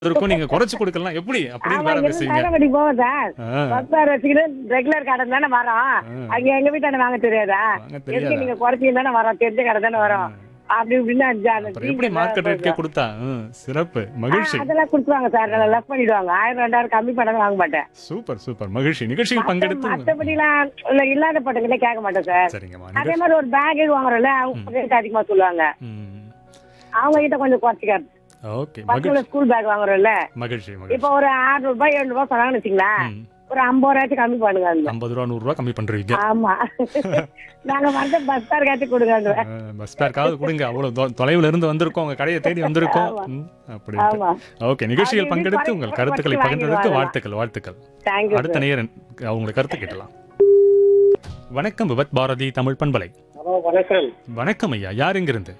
இருக்கும் நீங்க குறைச்சு கொடுக்கலாம் எப்படி அப்படின்னு ஆமா வேற இங்க பேசுவீங்க தரங்கடி போவோம் சார் ஆ, பஸ் ஃபேர் வச்சுக்கிட்டு ரெகுலர் கடை தானே வரோம் ஆ. அங்க எங்க வீட்டாண்ட வாங்க தெரியாதா வாங்க எதுக்கு தெரியாதா நீங்க குறைச்சிங்க தானே வரோம் தெரிஞ்ச கடை தானே வரோம் அப்படி இப்படின்னு அஞ்சு அந்த அப்புறம் எப்படி டீ மார்க்கெட் கடை ரேட்கே கொடுத்தா ம், சிறப்பு மகிழ்ச்சி ஆ, அதெல்லாம் கொடுத்துருவாங்க சார் நல்லா லெஃப்ட் பண்ணிடுவாங்க ஆயிரம் ரெண்டாயிரம் கம்மி பண்ணாலும் வாங்க மாட்டேன் சூப்பர் சூப்பர் மகிழ்ச்சி நிகழ்ச்சியில் பங்கெடுத்து மற்றபடிலாம் இல்ல இல்லாத பட்டங்களே கேட்க மாட்டேன் சார் சரிங்கம்மா அதே நிகழ்ச்சி மாதிரி ஒரு பேக் வாங்குறோம்ல அவங்க ரேட் அதிகமா சொல்லுவாங்க ம், அவங்க கிட்ட கொஞ்சம் குறைச்சிக்காது ஓகே பசங்க மகிழ்ச்சி ஸ்கூல் பேக் வாங்குறோம்ல மகிழ்ச்சி மகிழ்ச்சி இப்போ ஒரு ஆறுநூறு ரூபாய் எழுநூறு ரூபாய் சொன்னாங்கன்னு வச்சுங்களேன் ம், ஒரு ஐம்பது ரூபாய்க்கு கம்மி பண்ணுங்க அதுல. ஐம்பது ரூபா நூறு ரூபா கம்மி பண்றீங்க ஆமா நாங்க வந்து பஸ் ஸ்டார் காட்டி கொடுங்க பஸ் பேருக்காவது கொடுங்க அவ்வளவு தொ- தொலைவுல இருந்து வந்திருக்கோம் உங்க கடையை தேடி வந்திருக்கோம் ம், அப்படி ஆமா ஓகே நிகழ்ச்சியில் அது பங்கெடுத்து இது உங்கள் குறை- கருத்துக்களை குறைச்சு பகிர்ந்ததற்கு வாங்கிடுவாங்க. வாழ்த்துக்கள் வாழ்த்துக்கள் தேங்க்யூ அடுத்த நேயர் அவங்களை கருத்து கேட்டலாம் வணக்கம் விபத் பாரதி தமிழ் பண்பலை ஹலோ வணக்கம் வணக்கம் ஐயா யார் எங்கிருந்து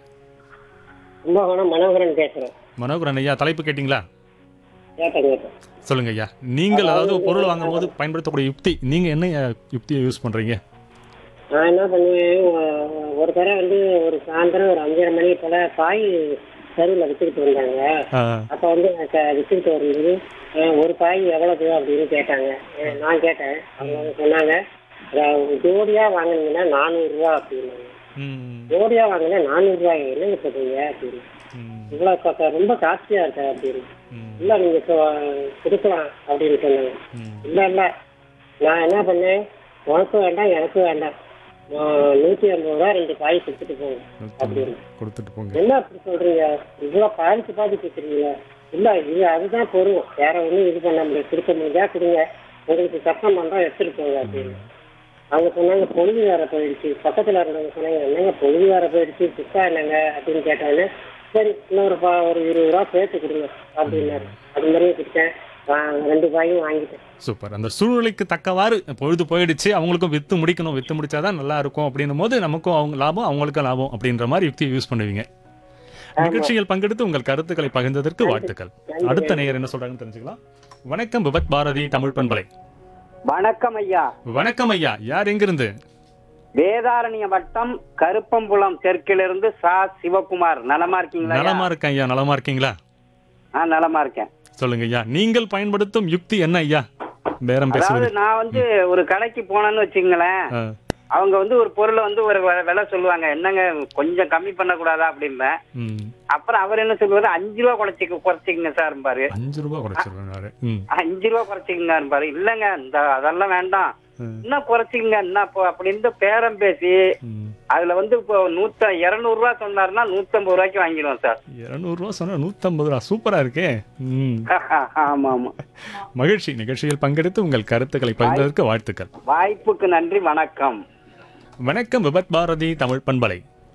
கும்பகோணம் மனோகரன் பேசுறேன் மனோகரன் ஐயா தலைப்பு கேட்டிங்களா கேட்டேன் கேட்டேன் சொல்லுங்க ஐயா நீங்கள் அதாவது ஒரு பொருள் வாங்கும் போது பயன்படுத்தக்கூடிய யுக்தி நீங்க என்ன அஹ், யுக்தியை யூஸ் பண்றீங்க நான் என்ன பண்ணுவேன் ஒ- ஒரு தடவை வந்து ஒரு சாயந்தரம் ஒரு அஞ்சரை மணி போல பாய் தெருவில் வித்துக்கிட்டு வந்தாங்க ஆ, அப்போ வந்து க- வித்துக்கிட்டு வரும்போது அஹ், ஒரு பாய் எவ்வளவு அப்படின்னு கேட்டாங்க அஹ், நான் கேட்டேன் அவங்க வந்து சொன்னாங்க அஹ், ஜோடியா வாங்கினீங்கன்னா நானூறுரூவா அப்படின்னாங்க ம், ஜோடியா வாங்கினா நானூறுரூவாய் என்னங்க சொல்றீங்க அப்படின்னு ம், இவ்வளோ கா- ரொம்ப காஸ்ட்லியா இருக்கா அப்படின்னு ம், இல்லை நீங்கள் கொடுக்கலாம் அப்படின்னு சொன்னாங்க ம். இல்லை இல்லை நான் என்ன பண்ணேன் உனக்கும் வேண்டாம் எனக்கும் வேண்டாம் நான் நூற்றி ஐம்பது ரூபா ரெண்டு காய் கொடுத்துட்டு போங்க அப்படின்னு கொடுத்துட்டு போங்க என்ன அப்படி சொல்றீங்க இவ்வளோ பாதிச்சு பாதி கொடுக்குறீங்க இல்லை இது அதுதான் பொருள் வேற ஒன்றும் இது பண்ண முடியாது கொடுக்க முடிஞ்சா கொடுங்க உங்களுக்கு கஷ்டம் பண்ணுறோம் எடுத்துட்டு போங்க அப்படின்னு அவங்க சொன்னாங்க பொழுது வேற போயிடுச்சு பக்கத்தில் இருந்தவங்க சொன்னாங்க என்னங்க பொழுது வேற போயிடுச்சு சுத்தா என்னங்க அப்படின்னு கேட்டாங்க சரி இன்னொரு பா ஒரு இருபது ரூபா சேர்த்து கொடுங்க அப்படின்னாரு அது மாதிரியே கொடுத்தேன் வா- ரெண்டு காயும் வாங்கிட்டேன் சூப்பர் அந்த சூழ்நிலைக்கு தக்கவாறு பொழுது போயிடுச்சு அவங்களுக்கும் வித்து முடிக்கணும் வித்து முடிச்சாதான் நல்லா இருக்கும் அப்படின்னும் போது நமக்கும் அவங்க லாபம் அவங்களுக்கும் லாபம் அப்படின்ற மாதிரி யுக்தியை யூஸ் பண்ணுவீங்க நிகழ்ச்சியில் பங்கெடுத்து உங்கள் கருத்துக்களை பகிர்ந்ததற்கு வாழ்த்துக்கள் அடுத்த நேயர் என்ன சொல்றாங்கன்னு தெரிஞ்சுக்கலாம் வணக்கம் விபத் பாரதி தமிழ் பண்பலை வணக்கம் ஐயா வணக்கம் ஐயா யார் எங்கிருந்து வேதாரண்ய வட்டம் கருப்பம்புலம் தெற்கிலிருந்து சா சிவகுமார் நலமா இருக்கீங்களா ஐயா? நலமா இருக்கேன் ஐயா நலமா இருக்கீங்களா ஆ நலமா இருக்கேன் சொல்லுங்க ஐயா நீங்கள் பயன்படுத்தும் யுக்தி என்ன ஐயா பேரம் அதாவது பேசுவது நான் வந்து ஒரு கடைக்கு போனேன்னு வச்சுங்களேன் ஆ, அவங்க வந்து ஒரு பொருளை வந்து ஒரு வெ- விலை சொல்லுவாங்க என்னங்க கொஞ்சம் கம்மி பண்ணக்கூடாதா அப்படிம்பேன் ம். அப்புறம் அவர் என்ன சொல்லுவாரு அஞ்சு ரூபா குறைச்சிக்க குறைச்சிக்கங்க சார் பாரு அஞ்சு ரூபாய் குறைச்சிருவேன் ம் அஞ்சு ரூபா குறைச்சிக்கங்க பாரு இல்லங்க இந்த அதெல்லாம் வேண்டாம் ம். இன்னும் குறைச்சிக்கங்க என்ன இப்போ அப்படின்னு பேரம் பேசி ம். அதுல வந்து இப்போ நூத்த இருநூறு ரூபா சொன்னாருன்னா நூத்தம்பது ரூபாய்க்கு வாங்கிடுவோம் சார் இருநூறுவா சொன்னா நூத்தம்பது ரூபா சூப்பரா இருக்கே ம் ஆமா ஆமா மகிழ்ச்சி நிகழ்ச்சியில் பங்கெடுத்து உங்கள் கருத்துக்களை பகிர்ந்ததற்கு வாழ்த்துக்கள் வாய்ப்புக்கு நன்றி வணக்கம் வணக்கம் விபத் பாரதி தமிழ் பண்பலை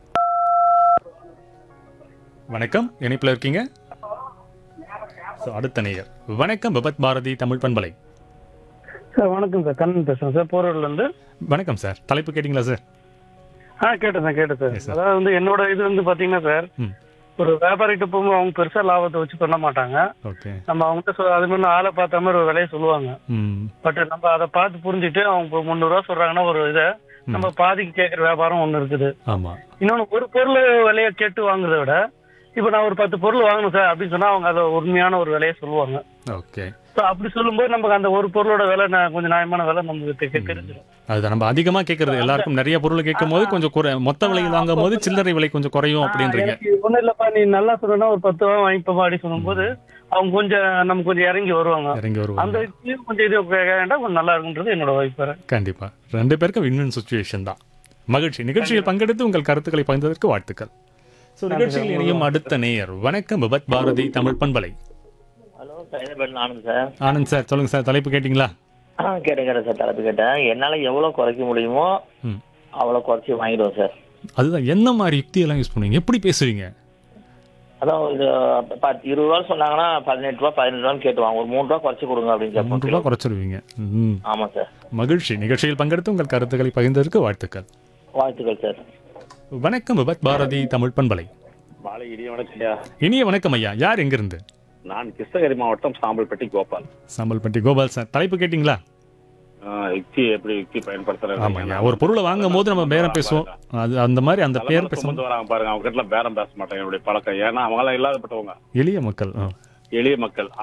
வணக்கம் இணைப்பில் இருக்கீங்க So, அடுத்த நேயர் வணக்கம் விபத் பாரதி தமிழ் பண்பலை சார் வணக்கம் சார் கண்ணன் பேசுறேன் சார் போரூர்ல இருந்து வணக்கம் சார் தலைப்பு கேட்டிங்களா சார் ஆ கேட்டேன் சார் கேட்டேன் சார் Yes, sir. அதாவது வந்து என்னோட இது வந்து பாத்தீங்கன்னா சார் ம் ஒரு வியாபாரிகிட்ட போகும்போது அவங்க பெருசா லாபத்தை வச்சு பண்ண மாட்டாங்க ஓகே நம்ம அவங்ககிட்ட சொ- அது மாதிரி ஆளை பார்த்த மாதிரி ஒரு விலையை சொல்லுவாங்க ம் பட் நம்ம அதை பார்த்து புரிஞ்சுட்டு அவங்க இப்போ முந்நூறு ரூபா சொல்றாங்கன்னா ஒரு இதை நம்ம பாதிக்கு கேட்குற வியாபாரம் ஒண்ணு இருக்குது ஆமாம் இன்னொன்னு ஒரு பொருள் விலையை கேட்டு வாங்குறதை விட இப்போ நான் ஒரு பத்து பொருள் வாங்கணும் சார் அப்படின்னு சொன்னா அவங்க அதை உண்மையான ஒரு விலையை சொல்லுவாங்க ஓகே ஸோ அப்படி சொல்லும்போது நமக்கு அந்த ஒரு பொருளோட விலை ந- கொஞ்சம் நியாயமான விலை நமக்கு தெ- தெரிஞ்சிடும் அது நம்ம அதிகமா கேட்கறது எல்லாருக்கும் நிறைய பொருளை கேட்கும் போது கொஞ்சம் குறை மொத்த விலையில் வாங்கும் போது சில்லறை விலை கொஞ்சம் குறையும் அப்படின்றீங்க எனக்கு ஒண்ணும் இல்லப்பா நீ நல்லா சொன்னா ஒரு பத்து ரூபா வாங்கிப்பா அப்படி சொல்லும்போது அவங்க கொஞ்சம் நம்ம கொஞ்சம் இறங்கி வருவாங்க இறங்கி அந்த வருவாங்க இதுலயும் கொஞ்சம் இது வேண்டாம் கொஞ்சம் நல்லா இருக்குன்றது என்னோட வைப்பாரு கண்டிப்பா ரெண்டு பேருக்கும் வின் வின் சுச்சுவேஷன் தான் மகிழ்ச்சி நிகழ்ச்சியில் பங்கெடுத்து உங்கள் கருத்துக்களை பகிர்ந்ததற்கு வாழ்த்துக்கள் ஸோ நிகழ்ச்சியில் இணையும் அடுத்த நேயர் வணக்கம் விபத் பாரதி தமிழ் பண்பலை hello Saidapet Anand sir Anand sir சொல்லுங்க சார் தலைப்பு கேட்டிங்களா ஆ கேட்டேன் கேட்டேன் சார் தலைப்பு கேட்டேன் என்னால் எவ்வளோ குறைக்க முடியுமோ ம் அவ்வளோ குறைச்சி வாங்கிடுவோம் சார் அதுதான் என்ன மாதிரி யுக்தியெல்லாம் யூஸ் பண்ணுவீங்க எப்படி பேசுவீங்க அதான் இது பத்து இருபது ரூபா சொன்னாங்கன்னா பதினெட்டு ரூபா பதினெட்டு ரூபான்னு கேட்டுவாங்க ஒரு மூணு ரூபா குறைச்சி கொடுங்க அப்படின்னு மூன்று கேட்போம் ரூபா குறைச்சிருவீங்க ம் ஆமாம் சார் மகிழ்ச்சி நிகழ்ச்சியில் பங்கெடுத்து உங்கள் கருத்துக்களை பகிர்ந்ததற்கு வாழ்த்துக்கள் வாழ்த்துக்கள் சார் வணக்கம் விபத் பாரதி தமிழ் பண்பலை மாலை இனிய வணக்கம்யா இனிய வணக்கம் ஐயா யார் எங்கிருந்து நான் கிருஷ்ணகிரி மாவட்டம் சாம்பல்பட்டி கோபால் சாம்பல்பட்டி கோபால் சார் தலைப்பு கேட்டிங்களா ஆஹ் யுக்தி எப்படி யுக்தி பயன்படுத்துறது ஆமாங்க ஒரு பொருளை வாங்கும் போது நம்ம பேரம் பேசுவோம் அது அந்த மாதிரி அந்த பேர் பேசும் சுமந்து வராங்க பாருங்க அவங்க கிட்ட பேரம் பேச மாட்டாங்க என்னுடைய பழக்கம் ஏன்னா அவங்க எல்லாம் இல்லாதப்பட்டவங்க எளிய மக்கள் ஆ. எளிய மக்கள்